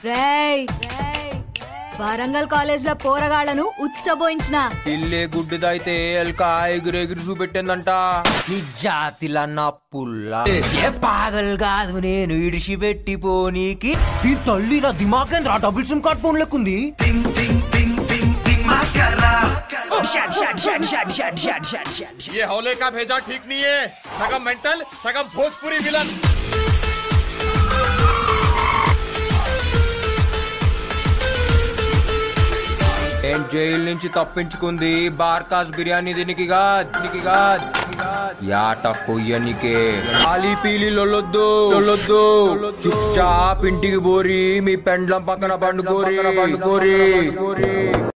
రేయ్ వరంగల్ కాలేజ్ లో పోరగాళ్లను ఉచ్చబోయించిన ఇల్లే గుడ్డిదైతే ఎల్క ఎగిరి ఎగిరి చూపెట్టిందంట నీ జాతిలన్న పుల్ల ఏ పాగల్ కాదు నేను ఇడిచి పెట్టిపోనీకి దీని తల్లి నా దిమాకేంద్ర డబుల్ సిమ్ కార్డ్ ఫోన్ లెక్కుంది ये हौले का भेजा ठीक नहीं है सगम मेंटल सगम भोजपुरी विलन ఏం జైలు నుంచి తప్పించుకుంది బార్కాస్ బిర్యానీ దీనికిగా దీనికిగా యాట కొయ్యనికే ఆలి పీలి లొల్లొద్దు లొల్లొద్దు చుప్చాప్ ఇంటికి బోరి మీ పెండ్లం పక్కన పండుకోరి పండుకోరి